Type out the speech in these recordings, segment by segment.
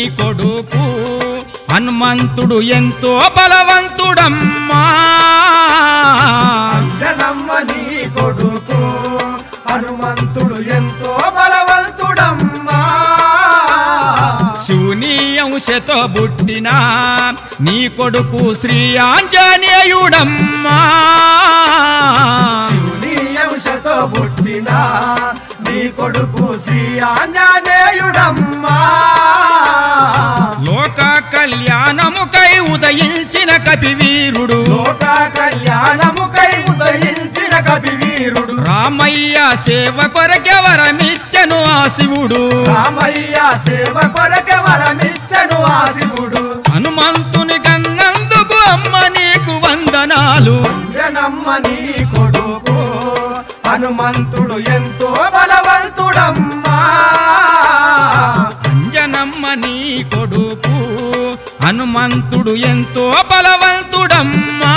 కొడుకు హనుమంతుడు ఎంతో బలవంతుడమ్మా అంజనమ్మ నీ కొడుకు హనుమంతుడు ఎంతో బలవంతుడమ్మా శివుని అంశతో పుట్టిన నీ కొడుకు శ్రీ ఆంజనేయుడమ్మా శివుని అంశతో పుట్టిన నీ కొడుకు శ్రీ ఆంజనేయుడమ్మా లోక కళ్యాణముకై ఉదయించిన కపివీరుడు లోక కళ్యాణముకై ఉదయించిన కవి వీరుడు రామయ్య సేవ కొరకెవరమిచ్చను ఆ శివుడు రామయ్య సేవ కొరకె వరమిచ్చను ఆ శివుడు హనుమంతుని కన్నందుకు అమ్మ నీకు వందనాలు అంజనమ్మ నీ కొడుకు హనుమంతుడు ఎంతో బలవంతుడమ్మా అంజనమ్మ నీ కొడుకు హనుమంతుడు ఎంతో బలవంతుడమ్మా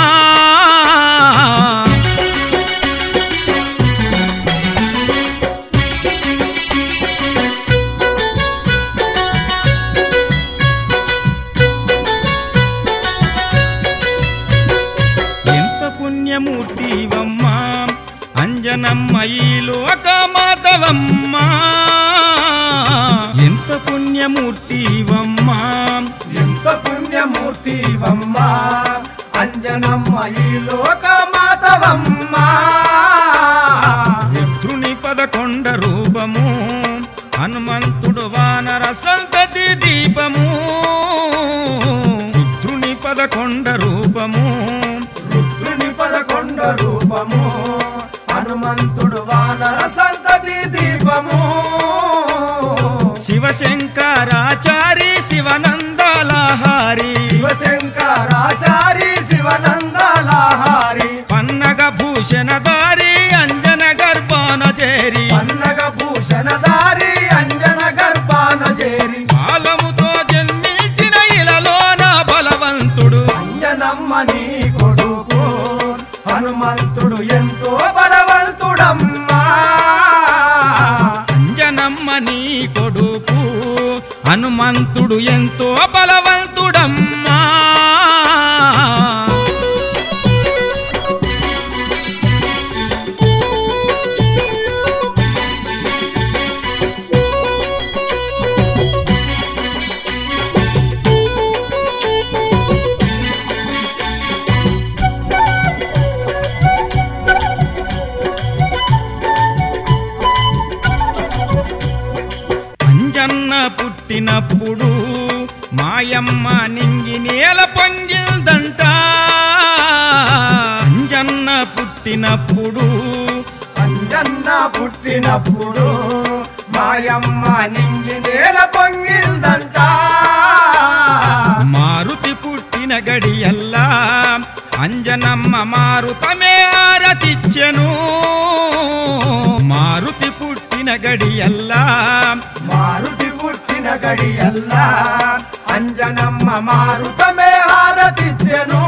ఎంత పుణ్యమూర్తివమ్మా అంజనమ్మ ఈ లోకమాతవమ్మా ఎంత పుణ్యమూర్తివమ్మా ఎంత పుణ్యమూర్తివమ్మా అంజనమ్మ ఈ లోకమాతవమ్మా రుద్రుని పదకొండ రూపము హనుమంతుడు వానర సంతతి దీపము రుద్రుని పదకొండ రూపము రుద్రుని పదకొండ రూపము హనుమంతుడు వానర సంతతి దీపము శివశంకరాచారి శివనందలహారి శివశంకరాచారి శివనందలహారి పన్నగ భూషణధారి అంజన గర్భాన చేరి పన్నగ భూషణధారి అంజన గర్భాన చేరి కాలముతో జన్మించిన ఇలలోన బలవంతుడు అంజనమ్మ నీ కొడుకు హనుమంతుడు ఎంతో బలవంతుడమ్మా అంజనమ్మ నీ కొడుకు హనుమంతుడు ఎంతో బలవంతుడమ్మా అంజన్న పుట్టినప్పుడు మాయమ్మ నింగి నేల పొంగిల్దంట అంజన్న పుట్టినప్పుడు అంజన్న పుట్టినప్పుడు మాయమ్మ నింగి నేల పొంగిందంట మారుతి పుట్టిన గడియల్లా అంజనమ్మ మారుతమే ఆరతిచ్చెను మారుతి పుట్టిన గడియల్లా మారుతి పుట్టిన గడియల్లా అంజనమ్మ మారుతమే హారతిచ్చెను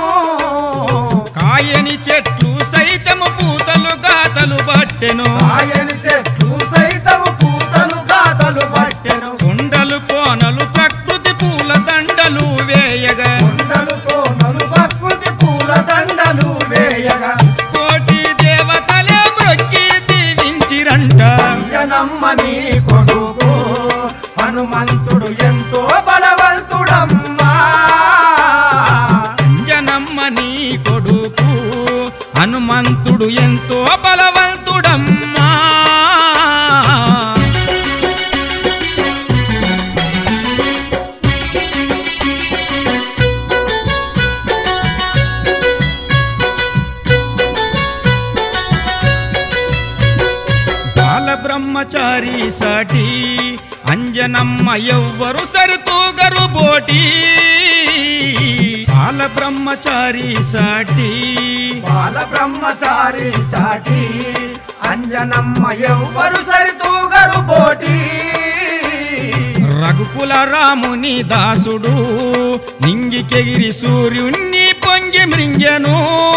కాయని చెట్లు సైతము పూతలు గాతలు పట్టెను ఆయని చెట్లు సైతము పూతలు గాతలు పట్టెను కొండలు కోనలు ప్రకృతి పూల దండలు వేయగా కొండలు కోనలు ప్రకృతి పూల దండలు వేయగా కోటి దేవతలే మ్రొక్కి దీవించిరంట అంజనమ్మ నీ కొడుకు హనుమంతుడు ఎంతో బలవంతుడమ్మా అంజనమ్మ నీ కొడుకు హనుమంతుడు ఎంతో బలవంతుడమ్మా బాల బ్రహ్మచారి సాటి అంజనమ్మ ఎవ్వరు సరితూగరు బోటి బాల బ్రహ్మచారి సాటి బాల బ్రహ్మసారి సాటి అంజనమ్మ ఎవ్వరు సరితూగరు పోటీ రఘుకుల రాముని దాసుడు నింగికెగిరి సూర్యుణ్ణి పొంగి మృంగెను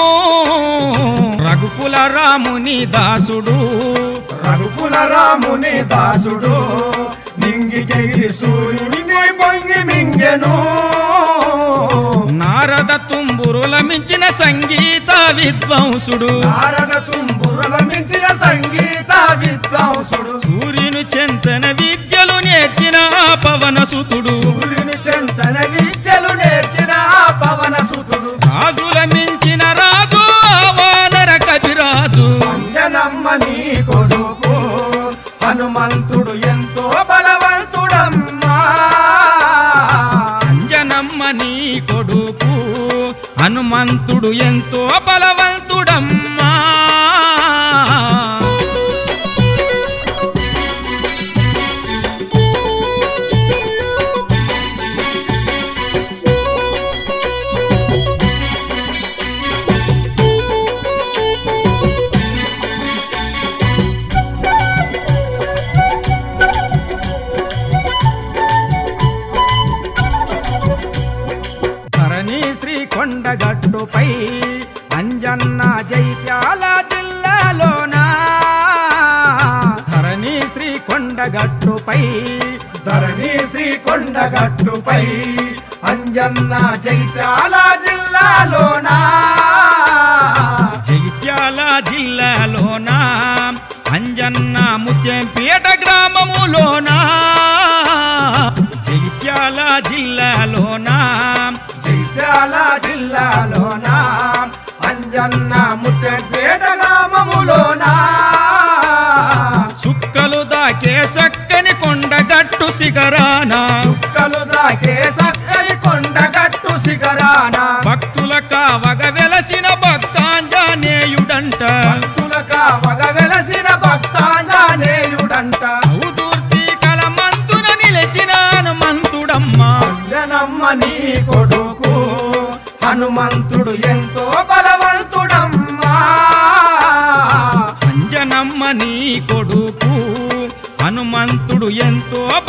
రఘుకుల రాముని దాసుడు రఘుకుల రాముని దాసుడు నింగికెగిరి సూర్యుని పొంగి మింగెను నారద తుంబురుల మించిన సంగీత విద్వాంసుడు నారద తుంబురుల మించిన సంగీత విద్వాంసుడు సూర్యుని చెంతన విద్యలు నేర్చిన పవన సుతుడు సూర్యుని చెంతన విద్యలు నేర్చిన పవన సుతుడు రాజుల మించిన రాజు వానర కవిరాజు అంజనమ్మ నీ కొడుకు హనుమంతుడు ఎంతో బలవంతుడమ్మా అంజనమ్మ నీ కొడుకు హనుమంతుడు ఎంతో బలవంతుడమ్మా ధరణి శ్రీ కొండగట్టుపై అంజన్న జైత్యాల జిల్లాలోన ధరణి శ్రీ కొండగట్టుపై ధరణి శ్రీ కొండగట్టుపై అంజన్న జైత్యాల జిల్లాలోన జగిత్యాల జిల్లాలోన అంజన్న ముత్యంపేట గ్రామములోన జగిత్యాల జిల్లాలోన జైత్యాల జిల్లాలోన అంజన్న ముత్తపేట గ్రామములోన సుక్కలు దాకే సక్కని కొండగట్టు శిఖరాన చుక్కలు దాకే సక్కని కొండగట్టు శిఖరాన భక్తుల కావగ వెలసిన భక్తాంజనేయుడంట భక్తులక వగ వెలసిన భక్తాంజనేయుడంట ఔదూర్తి కలమంతున నిలిచిన హనుమంతుడమ్మా అంజనమ్మ నీ కొడుకు హనుమంతుడు ఎంతో బలవంతుడమ్మా అంజనమ్మ నీ కొడుకు హనుమంతుడు ఎంతో